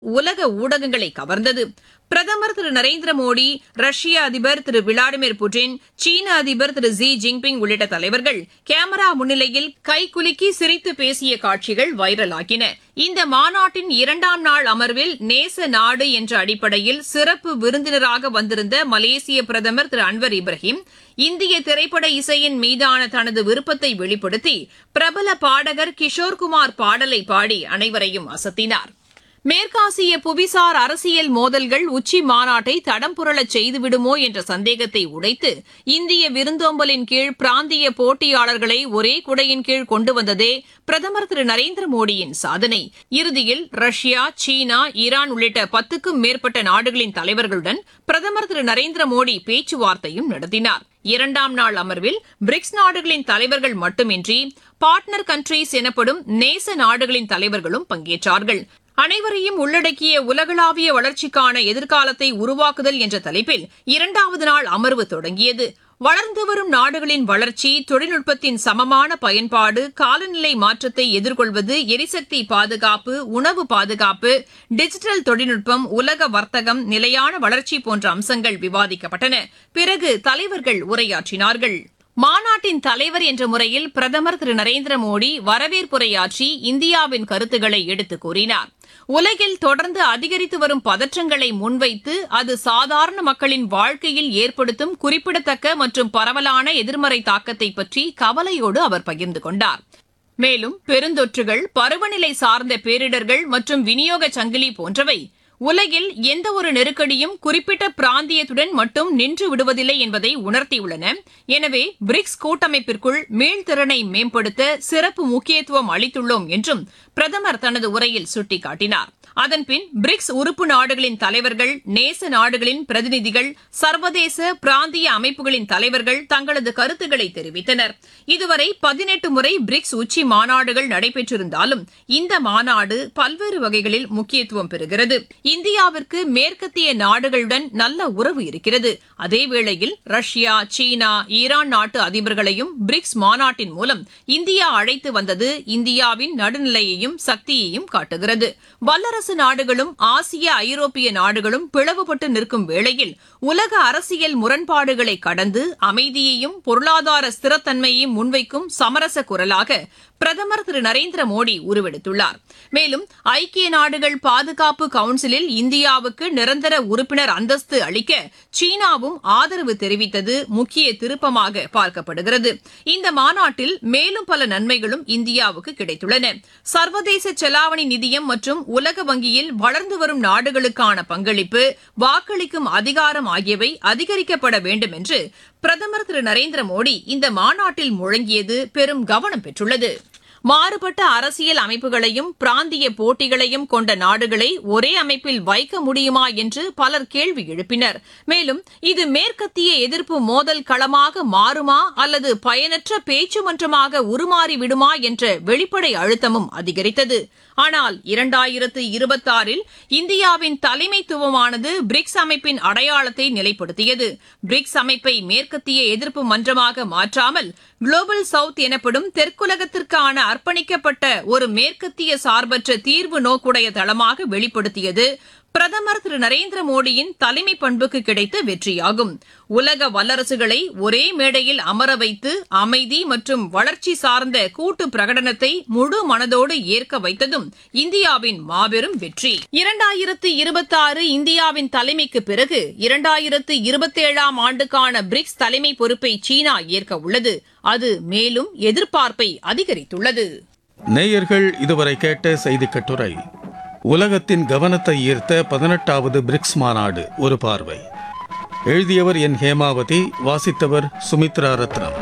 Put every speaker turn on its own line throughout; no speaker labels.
உலக ஊடகங்களை கவர்ந்தது பிரதமர் திரு நரேந்திர மோடி ரஷ்ய அதிபர் திரு விளாடிமிர் புட்டின் சீன அதிபர் திரு ஜி ஜின்பிங் உள்ளிட்ட தலைவர்கள் கேமரா முன்னிலையில் கைகுலுக்கி சிரித்து பேசிய காட்சிகள் வைரலாகின இந்த மாநாட்டின் இரண்டாம் நாள் அமர்வில் நேச நாடு என்ற அடிப்படையில் சிறப்பு விருந்தினராக வந்திருந்த மலேசிய பிரதமர் திரு அன்வர் இப்ராஹிம் இந்திய திரைப்பட இசையின் மீதான தனது விருப்பத்தை வெளிப்படுத்தி பிரபல பாடகர் கிஷோர்குமார் பாடலை பாடி அனைவரையும் அசத்தினார் மேற்காசிய புவிசார் அரசியல் மோதல்கள் உச்சி மாநாட்டை தடம் புரளச் செய்துவிடுமோ என்ற சந்தேகத்தை உடைத்து இந்திய விருந்தோம்பலின் கீழ் பிராந்திய போட்டியாளர்களை ஒரே குடையின் கீழ் கொண்டு வந்ததே பிரதமர் திரு நரேந்திர மோடியின் சாதனை இறுதியில் ரஷ்யா சீனா ஈரான் உள்ளிட்ட பத்துக்கும் மேற்பட்ட நாடுகளின் தலைவர்களுடன் பிரதமர் திரு நரேந்திர மோடி பேச்சுவார்த்தையும் நடத்தினார் இரண்டாம் நாள் அமர்வில் பிரிக்ஸ் நாடுகளின் தலைவர்கள் மட்டுமின்றி பார்ட்னர் கண்ட்ரீஸ் எனப்படும் நேச நாடுகளின் தலைவர்களும் பங்கேற்றார்கள் அனைவரையும் உள்ளடக்கிய உலகளாவிய வளர்ச்சிக்கான எதிர்காலத்தை உருவாக்குதல் என்ற தலைப்பில் இரண்டாவது நாள் அமர்வு தொடங்கியது வளர்ந்து வரும் நாடுகளின் வளர்ச்சி தொழில்நுட்பத்தின் சமமான பயன்பாடு காலநிலை மாற்றத்தை எதிர்கொள்வது எரிசக்தி பாதுகாப்பு உணவு பாதுகாப்பு டிஜிட்டல் தொழில்நுட்பம் உலக வர்த்தகம் நிலையான வளர்ச்சி போன்ற அம்சங்கள் விவாதிக்கப்பட்டன பிறகு தலைவர்கள் உரையாற்றினார்கள் மாநாட்டின் தலைவர் என்ற முறையில் பிரதமர் திரு நரேந்திர மோடி வரவேற்புரையாற்றி இந்தியாவின் கருத்துக்களை எடுத்துக் கூறினார் உலகில் தொடர்ந்து அதிகரித்து வரும் பதற்றங்களை முன்வைத்து அது சாதாரண மக்களின் வாழ்க்கையில் ஏற்படுத்தும் குறிப்பிடத்தக்க மற்றும் பரவலான எதிர்மறை தாக்கத்தை பற்றி கவலையோடு அவர் பகிர்ந்து கொண்டார் மேலும் பெருந்தொற்றுகள் பருவநிலை சார்ந்த பேரிடர்கள் மற்றும் விநியோக சங்கிலி போன்றவை உலகில் எந்த ஒரு நெருக்கடியும் குறிப்பிட்ட பிராந்தியத்துடன் மட்டும் நின்று விடுவதில்லை என்பதை உணர்த்தியுள்ளன எனவே பிரிக்ஸ் கூட்டமைப்பிற்குள் மீள்திறனை மேம்படுத்த சிறப்பு முக்கியத்துவம் அளித்துள்ளோம் என்றும் பிரதமர் தனது உரையில் சுட்டிக்காட்டினார் அதன்பின் பிரிக்ஸ் உறுப்பு நாடுகளின் தலைவர்கள் நேச நாடுகளின் பிரதிநிதிகள் சர்வதேச பிராந்திய அமைப்புகளின் தலைவர்கள் தங்களது கருத்துக்களை தெரிவித்தனர் இதுவரை பதினெட்டு முறை பிரிக்ஸ் உச்சி மாநாடுகள் நடைபெற்றிருந்தாலும் இந்த மாநாடு பல்வேறு வகைகளில் முக்கியத்துவம் பெறுகிறது இந்தியாவிற்கு மேற்கத்திய நாடுகளுடன் நல்ல உறவு இருக்கிறது அதேவேளையில் ரஷ்யா சீனா ஈரான் நாட்டு அதிபர்களையும் பிரிக்ஸ் மாநாட்டின் மூலம் இந்தியா அழைத்து வந்தது இந்தியாவின் நடுநிலையையும் சக்தியையும் காட்டுகிறது வல்லரசு நாடுகளும் ஆசிய ஐரோப்பிய நாடுகளும் பிளவுபட்டு நிற்கும் வேளையில் உலக அரசியல் முரண்பாடுகளை கடந்து அமைதியையும் பொருளாதார ஸ்திரத்தன்மையையும் முன்வைக்கும் சமரச குரலாக பிரதமர் திரு நரேந்திர மோடி உருவெடுத்துள்ளார் மேலும் ஐக்கிய நாடுகள் பாதுகாப்பு கவுன்சிலில் இந்தியாவுக்கு நிரந்தர உறுப்பினர் அந்தஸ்து அளிக்க சீனாவும் ஆதரவு தெரிவித்தது முக்கிய திருப்பமாக பார்க்கப்படுகிறது இந்த மாநாட்டில் மேலும் பல நன்மைகளும் இந்தியாவுக்கு கிடைத்துள்ளன சர்வதேச செலாவணி நிதியம் மற்றும் உலக வங்கியில் வளர்ந்து வரும் நாடுகளுக்கான பங்களிப்பு வாக்களிக்கும் அதிகாரம் ஆகியவை அதிகரிக்கப்பட வேண்டும் என்று பிரதமர் திரு நரேந்திர மோடி இந்த மாநாட்டில் முழங்கியது பெரும் கவனம் பெற்றுள்ளது மாறுபட்ட அரசியல் அமைப்புகளையும் பிராந்திய போட்டிகளையும் கொண்ட நாடுகளை ஒரே அமைப்பில் வைக்க முடியுமா என்று பலர் கேள்வி எழுப்பினர் மேலும் இது மேற்கத்திய எதிர்ப்பு மோதல் களமாக மாறுமா அல்லது பயனற்ற பேச்சுமன்றமாக உருமாறி விடுமா என்ற வெளிப்படை அழுத்தமும் அதிகரித்தது ஆனால் இரண்டாயிரத்து இருபத்தாறில் இந்தியாவின் தலைமைத்துவமானது பிரிக்ஸ் அமைப்பின் அடையாளத்தை நிலைப்படுத்தியது பிரிக்ஸ் அமைப்பை மேற்கத்திய எதிர்ப்பு மன்றமாக மாற்றாமல் குளோபல் சவுத் எனப்படும் தெற்குலகத்திற்கான அர்ப்பணிக்கப்பட்ட ஒரு மேற்கத்திய சார்பற்ற தீர்வு நோக்குடைய தளமாக வெளிப்படுத்தியது பிரதமர் திரு நரேந்திர மோடியின் தலைமை பண்புக்கு கிடைத்த வெற்றியாகும் உலக வல்லரசுகளை ஒரே மேடையில் அமர வைத்து அமைதி மற்றும் வளர்ச்சி சார்ந்த கூட்டு பிரகடனத்தை முழு மனதோடு ஏற்க வைத்ததும் இந்தியாவின் மாபெரும் வெற்றி இரண்டாயிரத்து இருபத்தாறு இந்தியாவின் தலைமைக்கு பிறகு இரண்டாயிரத்து இருபத்தேழாம் ஆண்டுக்கான பிரிக்ஸ் தலைமை பொறுப்பை சீனா ஏற்க உள்ளது அது மேலும் எதிர்பார்ப்பை அதிகரித்துள்ளது
நேயர்கள் இதுவரை கேட்ட செய்தி கட்டுரை உலகத்தின் கவனத்தை ஈர்த்த பதினெட்டாவது பிரிக்ஸ் மாநாடு ஒரு பார்வை எழுதியவர் என் ஹேமாவதி வாசித்தவர் சுமித்ரா ரத்னம்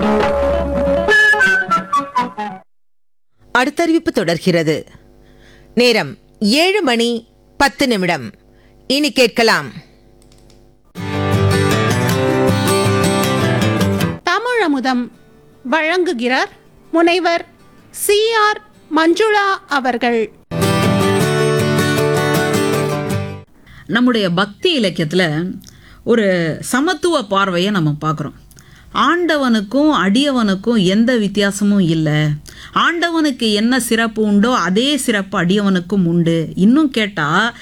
அடுத்தறிவிப்பு தொடர்கிறது நேரம் ஏழு மணி பத்து நிமிடம் இனி கேட்கலாம்
தமிழமுதம் வழங்குகிறார் முனைவர் சி ஆர் மஞ்சுளா அவர்கள்
நம்முடைய பக்தி இலக்கியத்தில் ஒரு சமத்துவ பார்வையை நம்ம பார்க்குறோம் ஆண்டவனுக்கும் அடியவனுக்கும் எந்த வித்தியாசமும் இல்லை ஆண்டவனுக்கு என்ன சிறப்பு உண்டோ அதே சிறப்பு அடியவனுக்கும் உண்டு இன்னும் கேட்டால்